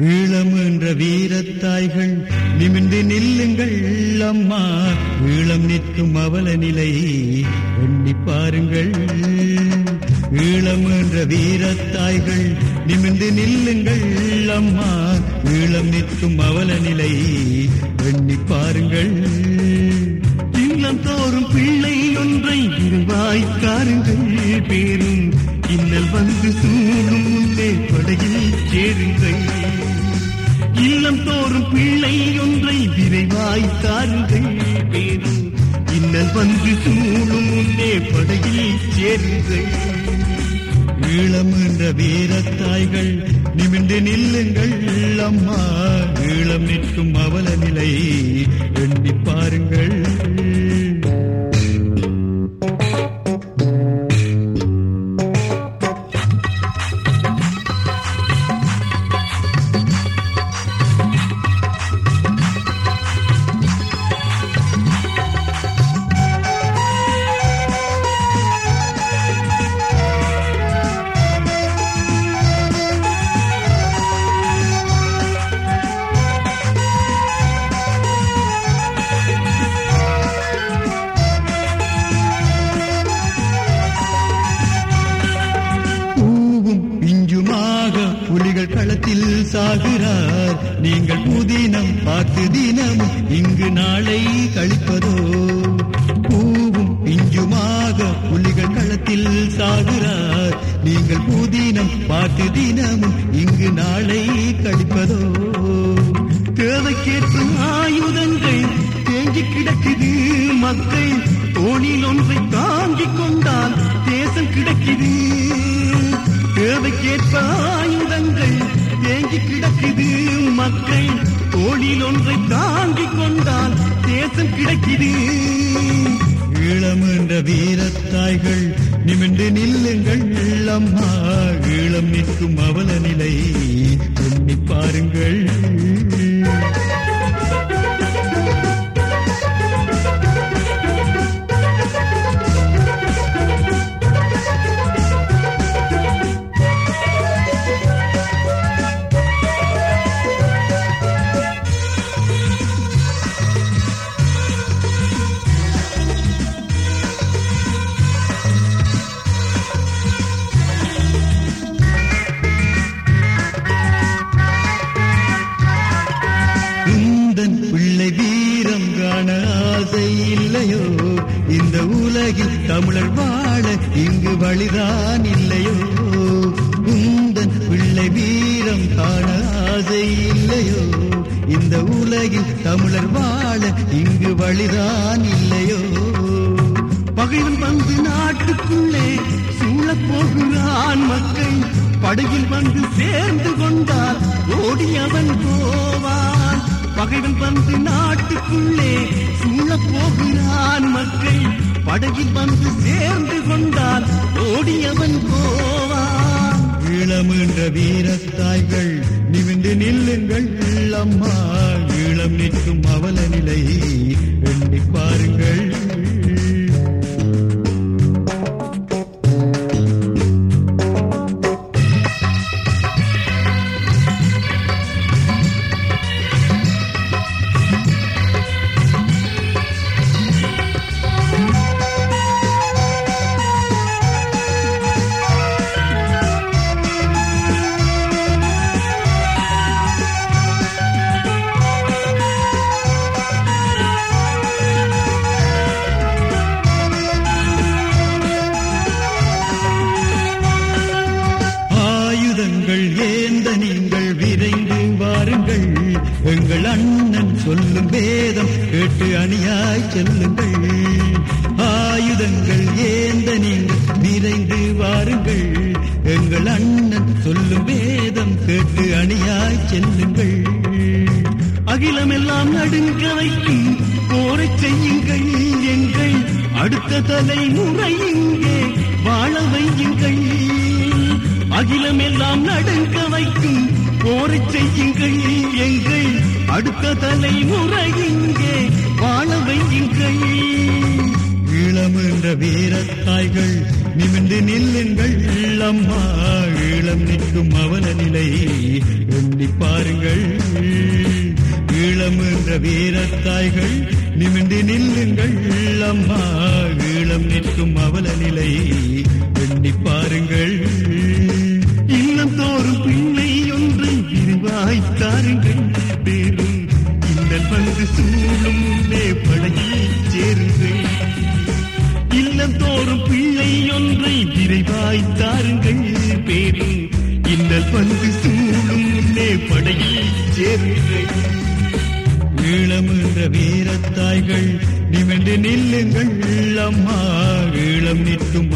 ஈழம் என்ற வீரத்தாய்கள் நிமிர்ந்து நில்லுங்கள் அம்மா ஈழம் நிற்கும் அவல நிலை எண்ணி பாருங்கள் ஈழம் என்ற வீரத்தாய்கள் நிமிர்ந்து நில்லுங்கள் அம்மா ஈழம் நிற்கும் அவல நிலை எண்ணி பாருங்கள் இல்லம் தோறும் பிள்ளை ஒன்றை விரும்பாய்க்காருங்கள் பேரும் இன்னல் வந்து சூடும் முன்னே படகில் சேருங்கள் இல்லம் தோறும் பிள்ளை ஒன்றை விரைவாய் தாருங்கள் பேரும் இன்னல் வந்து சூடும் முன்னே படகில் சேருங்கள் ஈழம் என்ற வீரத்தாய்கள் நிமிர்ந்து நில்லுங்கள் அம்மா ஈழம் நிற்கும் அவல நிலை எண்ணி பாருங்கள் பூவும் பிஞ்சுமாக புலிகள் களத்தில் சாகிறார் நீங்கள் புதினம் பார்த்து தினமும் இங்கு நாளை கழிப்பதோ பூவும் பிஞ்சுமாக புலிகள் களத்தில் சாகிறார் நீங்கள் புதினம் பார்த்து தினமும் இங்கு நாளை கழிப்பதோ தேவைக்கேற்றும் ஆயுதங்கள் தேங்கி கிடக்குது மக்கள் தோணில் ஒன்றை தாங்கிக் கொண்டால் தேசம் கிடைக்குது தேவைக்கேற்ப ஆயுதங்கள் தேங்கி கிடக்குது மக்கள் தோளில் ஒன்றை தாங்கிக் கொண்டால் தேசம் கிடைக்குது ஈழம் என்ற வீரத்தாய்கள் நிமிர்ந்து நில்லுங்கள் அம்மா ஈழம் நிற்கும் அவல நிலை எண்ணி பாருங்கள் உந்தன் பிள்ளை வீரம் காண ஆசை இல்லையோ இந்த உலகில் தமிழர் வாழ இங்கு வழிதான் இல்லையோ உந்தன் பிள்ளை வீரம் காண ஆசை இல்லையோ இந்த உலகில் தமிழர் வாழ இங்கு வழிதான் இல்லையோ பகைவன் வந்து நாட்டுக்குள்ளே சூழப் போகிறான் மக்கள் படகில் வந்து சேர்ந்து கொண்டால் ஓடி அவன் போவான் பகைவன் வந்து நாட்டுக்குள்ளே சூழப் போகிறான் மக்கள் படகில் வந்து சேர்ந்து கொண்டால் ஓடி அவன் போவான் ஈழம் என்ற வீரத்தாய்கள் நிமிர்ந்து நில்லுங்கள் அம்மா ஈழம் நிற்கும் அவல நிலை எண்ணி பாருங்கள் ஆயுதங்கள் ஏந்த நீங்கள் விரைந்து வாருங்கள் எங்கள் அண்ணன் சொல்லும் வேதம் கேட்டு அணியாய் செல்லுங்கள் ஆயுதங்கள் ஏந்த நீங்கள் விரைந்து வாருங்கள் எங்கள் அண்ணன் சொல்லும் வேதம் கேட்டு அணியாய் செல்லுங்கள் அகிலமெல்லாம் நடுங்க வைக்கும் போரை செய்யுங்கள் எங்கள் அடுத்த தலைமுறை இங்கே வாழ வையுங்கள் அகிலமெல்லாம் நடுங்க வைக்கும் போரை செய்யுங்கள் எங்கள் அடுத்த தலைமுறை இங்கே வாழ வையுங்கள் ஈழம் என்ற வீரத்தாய்கள் நிமிர்ந்து நில்லுங்கள் அம்மா ஈழம் நிற்கும் அவல நிலை எண்ணி பாருங்கள் என்ற வீரத்தாய்கள் நிமிர்ந்து நில்லுங்கள் அம்மா ஈழம் நிற்கும் அவல நிலையை எண்ணி பாருங்கள் இல்லம் தோறும் பிள்ளை ஒன்றை விரிவாய் தாருங்கள் பேரும் இன்னல் வந்து சூழும் முன்னே படையில் சேருங்கள் இல்லம் தோறும் பிள்ளை ஒன்றை விரைவாய் தாருங்கள் பேரும் இன்னல் வந்து சூழும் முன்னே படையில் சேருங்கள் ஈழம் என்ற வீரத்தாய்கள் நிமிர்ந்து நில்லுங்கள் அம்மா ஈழம் நிற்கும்